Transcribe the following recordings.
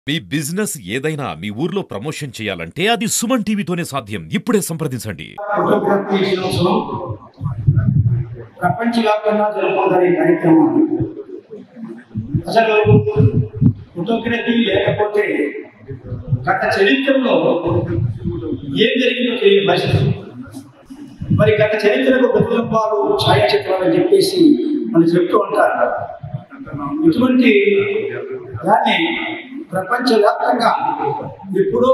మీ business ఏదైనా మీ ఊర్లో promotion చేయాలంటే అది సుమన్ టీవీతోనే సాధ్యం ఇప్పుడే సంప్రదించండి ఫోటోగ్రఫీ దినోత్సవం ప్రపంచవ్యాప్తంగా జరుపుకుంటారు ఈ కార్యక్రమం అసలు ఫోటోగ్రఫీ లేకపోతే గత చరిత్రలో ఏం జరిగిందో తెలియని పరిస్థితి మరి గత చరిత్రకు ప్రతిబింబాలు ఛాయాచిత్రాలు అని చెప్పేసి మనం చెప్తూ ఉంటారు ఇటువంటి దాన్ని ప్రపంచవ్యాప్తంగా ఎప్పుడో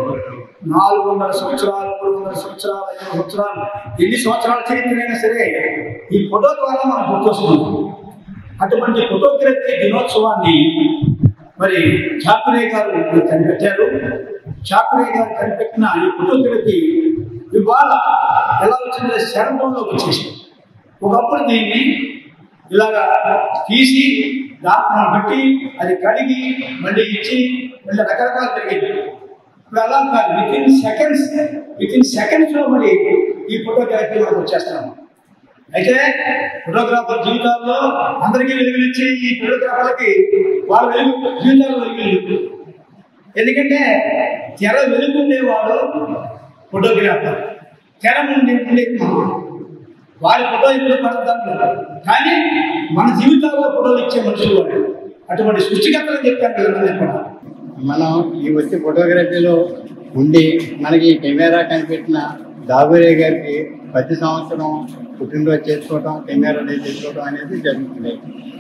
నాలుగు వందల సంవత్సరాలు మూడు వందల సంవత్సరాలు ఐదు వందల సంవత్సరాలు ఎన్ని సంవత్సరాల చరిత్రైనా సరే ఈ ఫోటో ద్వారా మనం గుర్తొస్తుంది అటువంటి ఫోటోగ్రఫీ దినోత్సవాన్ని మరి చాకురే గారు కనిపెట్టారు చాకురే గారు కనిపెట్టిన ఈ ఫోటోగ్రఫీ ఇవాళ ఎలా వచ్చిందో శరణంలోకి వచ్చేసింది ఒకప్పుడు దీన్ని ఇలాగా తీసి దాంట్లో బట్టి అది కడిగి మళ్ళీ ఇచ్చి మళ్ళీ రకరకాలు జరిగేది ఇప్పుడు అలా కాదు within seconds within seconds లో మరి ఈ ఫోటోగ్రఫీ మనకు వచ్చేస్తాం అయితే ఫోటోగ్రాఫర్ జీవితాల్లో అందరికీ వెలుగునిచ్చి ఈ ఫోటోగ్రాఫర్లకి వాళ్ళ వెలుగు జీవితాలు వెలుగు ఎందుకంటే తెర వెలుగుండేవాడు ఫోటోగ్రాఫర్ తెర ముందే ఉండేది మనం. వారి ఫోటో ఇప్పుడు పడతాను కానీ మన జీవితాల్లో ఫోటోలు ఇచ్చే మనుషులు వాడు అటువంటి సృష్టికర్తలు చెప్పారు కదా మంది కూడా మనం ఈ వచ్చి ఫోటోగ్రఫీలో ఉండి మనకి ఈ కెమెరా కనిపెట్టిన దాబురే గారికి ప్రతి సంవత్సరం పుట్టినరోజు చేసుకోవటం కెమెరా డే చేసుకోవటం అనేది జరుగుతుంది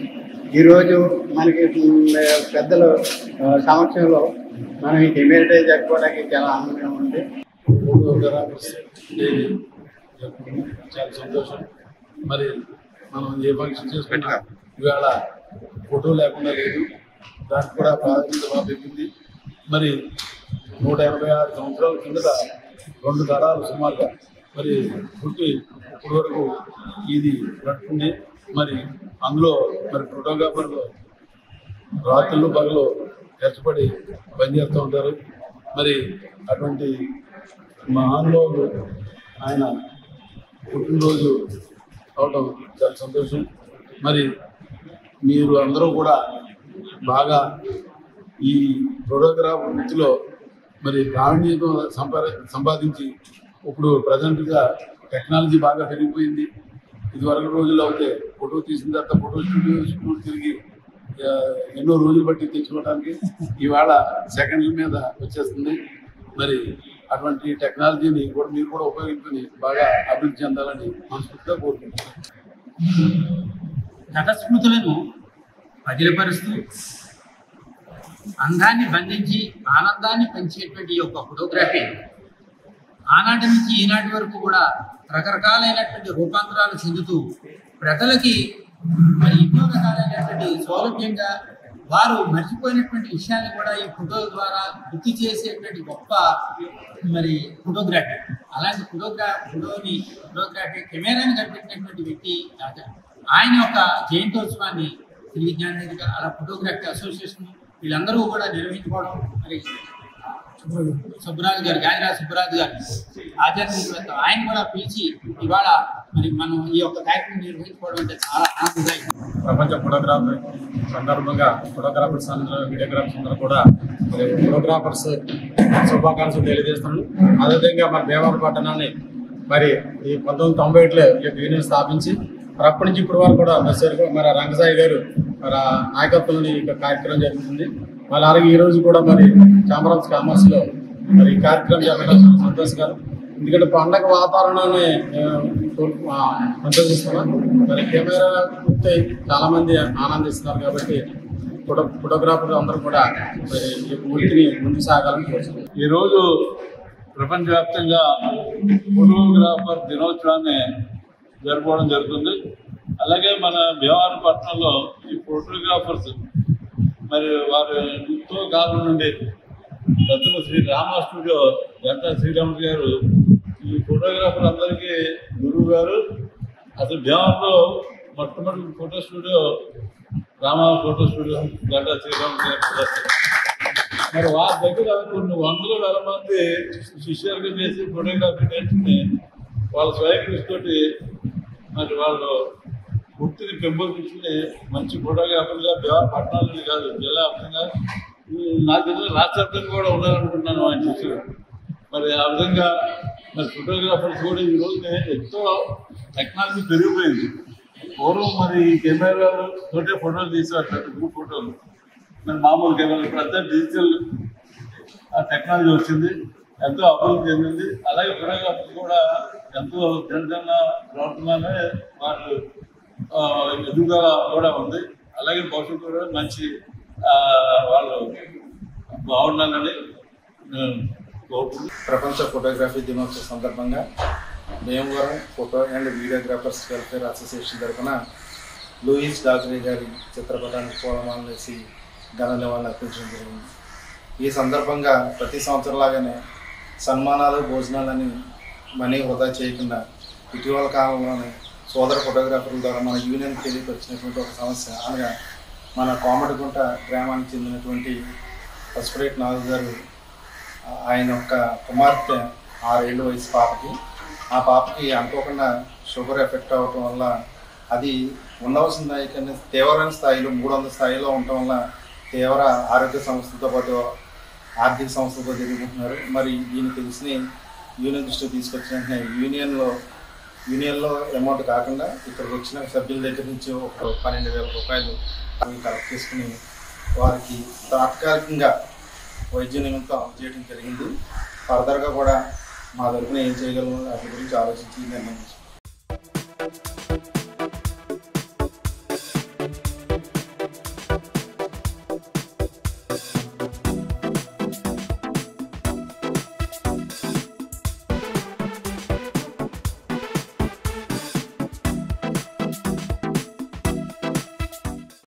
ఈరోజు మనకి మ్, పెద్దల ఆ, సమక్షంలో మనం ఈ కెమెరా డే జరుపుకోవడానికి చాలా ఆనందంగా ఉంది ఫోటోగ్రాఫర్స్ డేని జరుపుకున్నాం. చాలా సంతోషం మరి మనం ఏ ఫంక్షన్ చేసుకున్నా ఇవాళ ఫోటో లేకుండా లేదు దానికి కూడా ప్రాధాన్యత బాగా పెరిగింది మరి నూట ఎనభై ఆరు సంవత్సరాల కిందట రెండు తరాలు సుమారుగా మరి పుట్టి ఇప్పటి వరకు ఇది నడుపుతుంది మరి అందులో మరి ఫోటోగ్రాఫర్లు రాత్రులు పగలు కష్టపడి పనిచేస్తూ ఉంటారు మరి అటువంటి మహానుభావులు ఆయన పుట్టినరోజు అవడం చాలా సంతోషం మరి మీరు అందరూ కూడా బాగా ఈ ఫోటోగ్రాఫ్ వృత్తిలో మరి ప్రావీణ్యం సంపా సంపాదించి ఇప్పుడు ప్రజెంట్గా టెక్నాలజీ బాగా పెరిగిపోయింది ఇదివరకు రోజుల్లో అయితే ఫోటో తీసిన తర్వాత ఫోటో స్టూడియో చుట్టూ తిరిగి ఆ, ఎన్నో రోజులు బట్టి తెచ్చుకోవడానికి ఇవాళ సెకండ్ల మీద వచ్చేస్తుంది మరి అటువంటి టెక్నాలజీని కూడా మీరు కూడా ఉపయోగించుకొని బాగా అభివృద్ధి చెందాలని మనస్ఫూర్తిగా కోరుకుంటున్నాను గత స్మృతులను పదిలపరుస్తూ అందాన్ని బంధించి ఆనందాన్ని పెంచేటువంటి ఈ యొక్క ఫోటోగ్రఫీ ఆనాటి నుంచి ఈనాటి వరకు కూడా రకరకాలైనటువంటి రూపాంతరాలు చెందుతూ ప్రజలకి మరి ఎన్నో రకాలైనటువంటి సౌలభ్యంగా వారు మర్చిపోయినటువంటి విషయాన్ని కూడా ఈ ఫోటోల ద్వారా గుర్తు చేసేటువంటి గొప్ప మరి ఫోటోగ్రఫీ అలాంటి ఫోటోగ్రా ఫోటోని ఫోటోగ్రఫీ కెమెరాని కనిపెట్టినటువంటి వ్యక్తి రాజా ఆయన యొక్క జయంతోత్సవాన్ని శ్రీ జ్ఞానేంద్ర గారు అలా ఫోటోగ్రఫీ అసోసియేషన్ వీళ్ళందరూ కూడా నిర్వహించుకోవడం మరి సుబ్బరాజు గారు గాంధీరాజు సుబ్బరాజు గారు ఆధ్యాత్మికవేత్త ఆయన కూడా పిలిచి ఇవాళ మరి మనం ఈ యొక్క కార్యక్రమం నిర్వహించుకోవడం అంటే చాలా ఆనందదాయకం ప్రపంచ ఫోటోగ్రాఫర్ సందర్భంగా ఫోటోగ్రాఫర్స్ అందరూ వీడియోగ్రాఫర్స్ అందరూ కూడా మరి ఫోటోగ్రాఫర్స్ శుభాకాంక్షలు తెలియజేస్తున్నాను అదేవిధంగా మన దేవాల పట్టణాన్ని మరి ఈ పంతొమ్మిది తొంభై ఒకటిలో ఈ యొక్క యూనియన్ స్థాపించి మరి అప్పటి నుంచి ఇప్పటి వరకు కూడా మెస్సర్ మరి రంగసాయి గారు మరి ఆ నాయకత్వంలో ఈ యొక్క కార్యక్రమం జరుగుతుంది మరి అలాగే ఈ రోజు కూడా మరి ఛాంబర్ ఆఫ్ కామర్స్ లో మరి ఈ కార్యక్రమం జరగడం చాలా సంతోషకరం ఎందుకంటే పండగ వాతావరణాన్ని సంతోషిస్తున్నాం మరి కెమెరా చూస్తే చాలా మంది ఆనందిస్తున్నారు కాబట్టి ఫోటో ఫోటోగ్రాఫర్లు అందరూ కూడా మరి ఈ వృత్తిని ముందుకు సాగాలని కోరుతున్నాం ఈరోజు ప్రపంచవ్యాప్తంగా ఫోటోగ్రాఫర్ దినోత్సవాన్ని జరుపుకోవడం జరుగుతుంది అలాగే మన భీమవరపట్నంలో ఈ ఫోటోగ్రాఫర్స్ మరి వారు ఎంతో కాలం నుండి పెద్దలు శ్రీ రామ స్టూడియో గంటా శ్రీరాములు గారు ఈ ఫోటోగ్రాఫర్ అందరికీ గురువు గారు అసలు భీమవరంలో మొట్టమొదటి photo studio Rama photo studio Ganta Sriramulu garu ప్రదర్శన. మరి వారి దగ్గర కొన్ని వందల వేల మంది శిష్యులుగా చేసి ఫోటోగ్రఫీ నేర్చుకుని వాళ్ళ స్వయం కృషితోటి మరి వాళ్ళు వృత్తిని పెంపొందించుకుని మంచి ఫోటోగ్రాఫర్గా దేవపట్నాలని కాదు జిల్లా వ్యాప్తంగా నాకు తెలిసిన రాష్ట్ర వ్యాప్తంగా కూడా ఉండాలనుకుంటున్నాను ఆయన శిష్యులు మరి ఆ విధంగా మరి ఫోటోగ్రాఫర్స్ కూడా ఈ రోజు ఎంతో టెక్నాలజీ పెరిగిపోయింది పూర్వం మరి కెమెరాలు తోటే ఫోటోలు తీసేవారు గ్రూప్ ఫోటోలు మరి మామూలు కెమెరాలు ఇప్పుడు అంతా డిజిటల్ టెక్నాలజీ వచ్చింది ఎంతో అభివృద్ధి చెందింది అలాగే ఫోటోగ్రాఫర్స్ కూడా ఎంతో చిన్న ప్రవర్తననే వాళ్ళు ఆ, ఎదుగుదల కూడా ఉంది అలాగే భవిష్యత్తు కూడా మంచి ఆ, వాళ్ళు బాగుండాలని నేను కోరుకుంటున్నాను ప్రపంచ ఫోటోగ్రఫీ దినోత్సవ సందర్భంగా Bhimavaram photo and videographers welfare association తరఫున లూయిస్ డాక్టరీ గారి చిత్రపటానికి పూలమాలను వేసి ఘన నివాళులు అర్పించడం జరిగింది ఈ సందర్భంగా ప్రతి సంవత్సరం లాగానే సన్మానాలు భోజనాలని మనీ వృధా చేయకుండా ఇటీవల కాలంలోనే సోదర ఫోటోగ్రాఫర్ల ద్వారా మన యూనియన్కి తెలియపరిచినటువంటి ఒక సమస్య అనగా మన కోమటిగుంట గ్రామానికి చెందినటువంటి పసుపురేట్ నాగు గారు ఆయన యొక్క కుమార్తె ఆరేళ్ళు వయసు పాపకి ఆ పాపకి అనుకోకుండా షుగర్ ఎఫెక్ట్ అవ్వటం వల్ల అది ఉండవలసిన దాని కన్నా తీవ్రమైన స్థాయిలో మూడు వందల స్థాయిలో ఉండటం వల్ల తీవ్ర ఆరోగ్య సమస్యలతో పాటు ఆర్థిక సమస్యలతో తిరుగుతున్నారు మరి దీన్ని తెలిసిన యూనియన్ దృష్టికి తీసుకొచ్చిన వెంటనే యూనియన్లో యూనియన్లో అమౌంట్ కాకుండా ఇక్కడికి వచ్చిన సభ్యుల దగ్గర నుంచి ఒక పన్నెండు వేల రూపాయలు అవి కలెక్ట్ చేసుకుని వారికి తాత్కాలికంగా వైద్య నిమిత్తం అందజేయడం జరిగింది ఫర్దర్గా కూడా మా తరఫున ఏం చేయగలమో వాటి గురించి ఆలోచించి నిర్ణయించాం